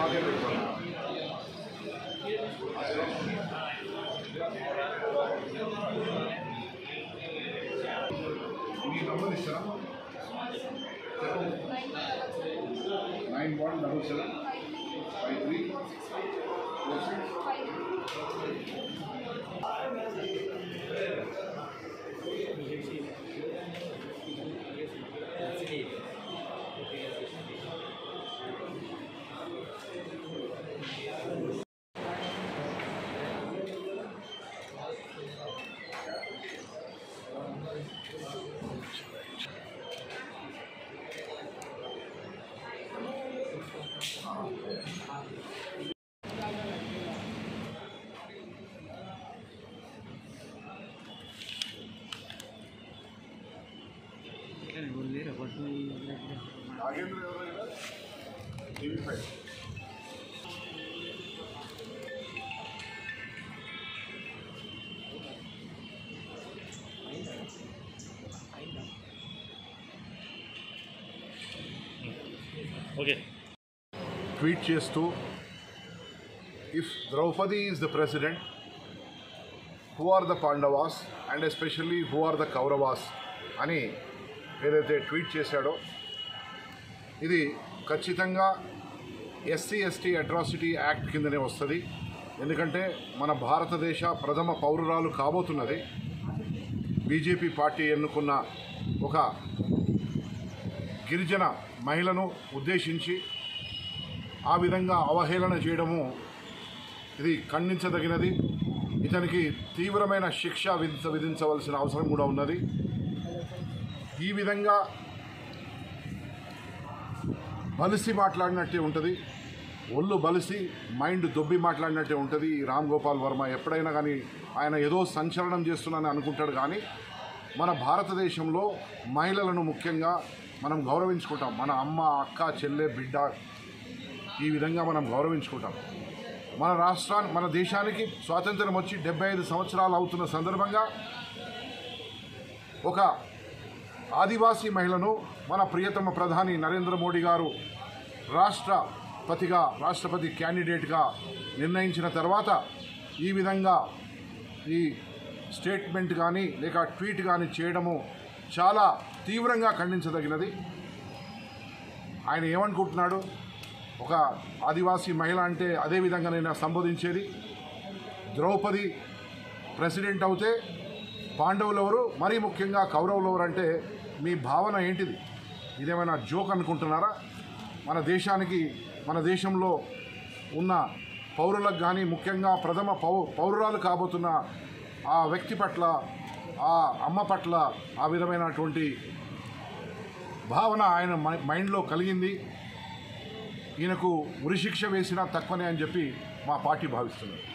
మాదే పెట్టుకున్నా మీ నంబర్ ఇస్తారా nine one double seven five three four six Nagendra ఎవరైనా టీవీ ఫైవ్ ఓకే ట్వీట్ చేస్తూ if Draupadi is the president who are the Pandavas and especially who are the Kauravas అని ఏదైతే tweet చేశాడో ఇది ఖచ్చితంగా ఎస్సీ ఎస్టీ అట్రాసిటీ యాక్ట్ కిందనే వస్తుంది ఎందుకంటే మన భారతదేశ ప్రథమ పౌరురాలు కాబోతున్నది బీజేపీ పార్టీ ఎన్నుకున్న ఒక గిరిజన మహిళను ఉద్దేశించి ఆ విధంగా అవహేళన చేయడము ఇది ఖండించదగినది ఇతనికి తీవ్రమైన శిక్ష విధించ విధించవలసిన అవసరం కూడా ఉన్నది ఈ విధంగా బలిసి మాట్లాడినట్టే ఉంటుంది ఒళ్ళు బలిసి మైండ్ దొబ్బి మాట్లాడినట్టే ఉంటుంది ఈ రామ్ గోపాల్ వర్మ ఎప్పుడైనా కానీ ఆయన ఏదో సంచలనం చేస్తున్నానని అనుకుంటాడు కానీ మన భారతదేశంలో మహిళలను ముఖ్యంగా మనం గౌరవించుకుంటాం మన అమ్మ అక్క చెల్లె బిడ్డ ఈ విధంగా మనం గౌరవించుకుంటాం మన రాష్ట్రాన్ని మన దేశానికి స్వాతంత్రం వచ్చి డెబ్బై ఐదు సంవత్సరాలు అవుతున్న సందర్భంగా ఒక ఆదివాసీ మహిళను మన ప్రియతమ ప్రధాని నరేంద్ర మోడీ గారు రాష్ట్రపతిగా రాష్ట్రపతి క్యాండిడేట్గా నిర్ణయించిన తర్వాత ఈ విధంగా ఈ స్టేట్మెంట్ కానీ లేక ట్వీట్ కానీ చేయడము చాలా తీవ్రంగా ఖండించదగినది ఆయన ఏమనుకుంటున్నాడు ఒక ఆదివాసీ మహిళ అంటే అదే విధంగా నేను సంబోధించేది ద్రౌపది ప్రెసిడెంట్ అవుతే పాండవులు ఎవరు మరీ ముఖ్యంగా కౌరవులు ఎవరు అంటే మీ భావన ఏంటిది ఇదేమైనా జోక్ అనుకుంటున్నారా మన దేశానికి మన దేశంలో ఉన్న పౌరులకు కానీ ముఖ్యంగా ప్రథమ పౌ పౌరురాలు కాబోతున్న ఆ వ్యక్తి పట్ల ఆ అమ్మ పట్ల ఆ విధమైనటువంటి భావన ఆయన మై- మైండ్లో కలిగింది ఈయనకు ఉరిశిక్ష వేసినా తక్కువనే అని చెప్పి మా పార్టీ భావిస్తున్నారు